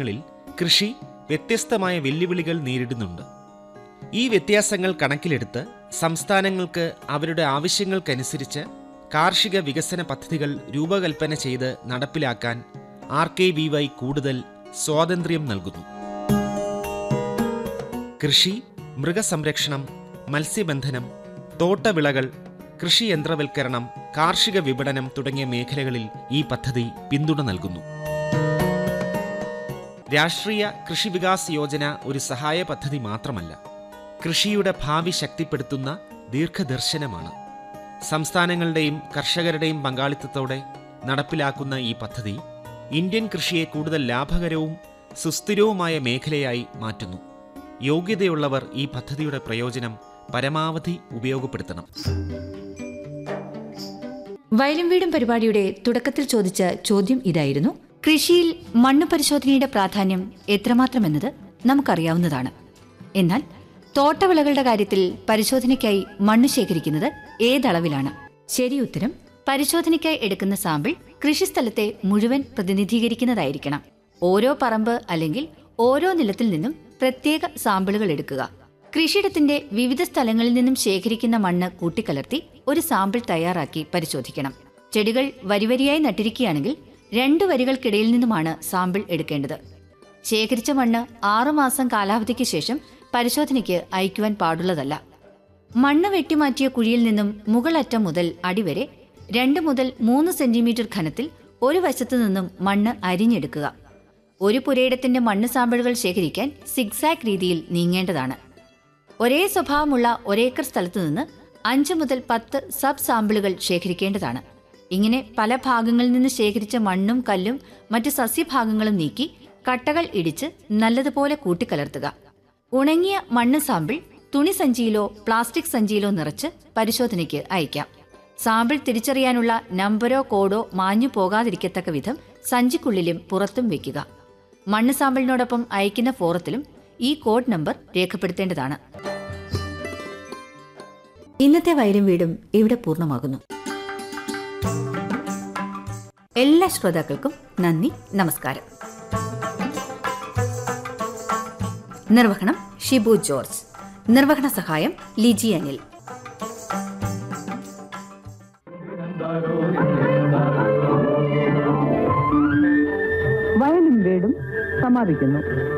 പ്രദേശങ്ങളിൽ കൃഷി വ്യത്യസ്തമായ വെല്ലുവിളികൾ നേരിടുന്നുണ്ട് ഈ വ്യത്യാസങ്ങൾ കണക്കിലെടുത്ത് സംസ്ഥാനങ്ങൾക്ക് അവരുടെ ആവശ്യങ്ങൾക്കനുസരിച്ച് കാർഷിക വികസന പദ്ധതികൾ രൂപകൽപ്പന ചെയ്ത് നടപ്പിലാക്കാൻ ആർ കെ വി വൈ കൂടുതൽ സ്വാതന്ത്ര്യം നൽകുന്നു കൃഷി മൃഗസംരക്ഷണം മത്സ്യബന്ധനം തോട്ടവിളകൾ കൃഷി യന്ത്രവൽക്കരണം കാർഷിക വിപണനം തുടങ്ങിയ മേഖലകളിൽ ഈ പദ്ധതി പിന്തുണ നൽകുന്നു രാഷ്ട്രീയ കൃഷി വികാസ് യോജന ഒരു സഹായ പദ്ധതി മാത്രമല്ല കൃഷിയുടെ ഭാവി ശക്തിപ്പെടുത്തുന്ന ദീർഘദർശനമാണ് സംസ്ഥാനങ്ങളുടെയും കർഷകരുടെയും പങ്കാളിത്തത്തോടെ നടപ്പിലാക്കുന്ന ഈ പദ്ധതി ഇന്ത്യൻ കൃഷിയെ കൂടുതൽ ലാഭകരവും സുസ്ഥിരവുമായ മേഖലയായി മാറ്റുന്നു യോഗ്യതയുള്ളവർ ഈ പദ്ധതിയുടെ പ്രയോജനം പരമാവധി ഉപയോഗപ്പെടുത്തണം വയലും വീടും പരിപാടിയുടെ തുടക്കത്തിൽ ചോദിച്ച ചോദ്യം ഇതായിരുന്നു കൃഷിയിൽ മണ്ണ് പരിശോധനയുടെ പ്രാധാന്യം എത്രമാത്രമെന്നത് നമുക്കറിയാവുന്നതാണ് എന്നാൽ തോട്ടവിളകളുടെ കാര്യത്തിൽ പരിശോധനയ്ക്കായി മണ്ണ് ശേഖരിക്കുന്നത് ഏതളവിലാണ് ശരി ഉത്തരം പരിശോധനയ്ക്കായി എടുക്കുന്ന സാമ്പിൾ കൃഷിസ്ഥലത്തെ മുഴുവൻ പ്രതിനിധീകരിക്കുന്നതായിരിക്കണം ഓരോ പറമ്പ് അല്ലെങ്കിൽ ഓരോ നിലത്തിൽ നിന്നും പ്രത്യേക സാമ്പിളുകൾ എടുക്കുക കൃഷിയിടത്തിന്റെ വിവിധ സ്ഥലങ്ങളിൽ നിന്നും ശേഖരിക്കുന്ന മണ്ണ് കൂട്ടിക്കലർത്തി ഒരു സാമ്പിൾ തയ്യാറാക്കി പരിശോധിക്കണം ചെടികൾ വരിവരിയായി നട്ടിരിക്കുകയാണെങ്കിൽ രണ്ട് വരികൾക്കിടയിൽ നിന്നുമാണ് സാമ്പിൾ എടുക്കേണ്ടത് ശേഖരിച്ച മണ്ണ് ആറുമാസം കാലാവധിക്ക് ശേഷം പരിശോധനയ്ക്ക് അയക്കുവാൻ പാടുള്ളതല്ല മണ്ണ് വെട്ടിമാറ്റിയ കുഴിയിൽ നിന്നും മുകളറ്റം മുതൽ അടിവരെ രണ്ട് മുതൽ മൂന്ന് സെന്റിമീറ്റർ ഘനത്തിൽ ഒരു വശത്തു നിന്നും മണ്ണ് അരിഞ്ഞെടുക്കുക ഒരു പുരയിടത്തിന്റെ മണ്ണ് സാമ്പിളുകൾ ശേഖരിക്കാൻ സിഗ്സാക് രീതിയിൽ നീങ്ങേണ്ടതാണ് ഒരേ സ്വഭാവമുള്ള ഒരേക്കർ സ്ഥലത്തു നിന്ന് അഞ്ച് മുതൽ പത്ത് സബ് സാമ്പിളുകൾ ശേഖരിക്കേണ്ടതാണ് ഇങ്ങനെ പല ഭാഗങ്ങളിൽ നിന്ന് ശേഖരിച്ച മണ്ണും കല്ലും മറ്റ് സസ്യഭാഗങ്ങളും നീക്കി കട്ടകൾ ഇടിച്ച് നല്ലതുപോലെ കൂട്ടിക്കലർത്തുക ഉണങ്ങിയ മണ്ണ് സാമ്പിൾ തുണി സഞ്ചിയിലോ പ്ലാസ്റ്റിക് സഞ്ചിയിലോ നിറച്ച് പരിശോധനയ്ക്ക് അയക്കാം സാമ്പിൾ തിരിച്ചറിയാനുള്ള നമ്പരോ കോഡോ മാഞ്ഞു പോകാതിരിക്കത്തക്ക വിധം സഞ്ചിക്കുള്ളിലും പുറത്തും വെക്കുക മണ്ണ് സാമ്പിളിനോടൊപ്പം അയക്കുന്ന ഫോറത്തിലും ഈ കോഡ് നമ്പർ രേഖപ്പെടുത്തേണ്ടതാണ് ഇന്നത്തെ വയലും വീടും ഇവിടെ പൂർണ്ണമാകുന്നു എല്ലാ ശ്രോതാക്കൾക്കും നന്ദി നമസ്കാരം നിർവഹണം ഷിബു ജോർജ് നിർവഹണ സഹായം ലിജി അനിൽ വയലും വീടും സമാപിക്കുന്നു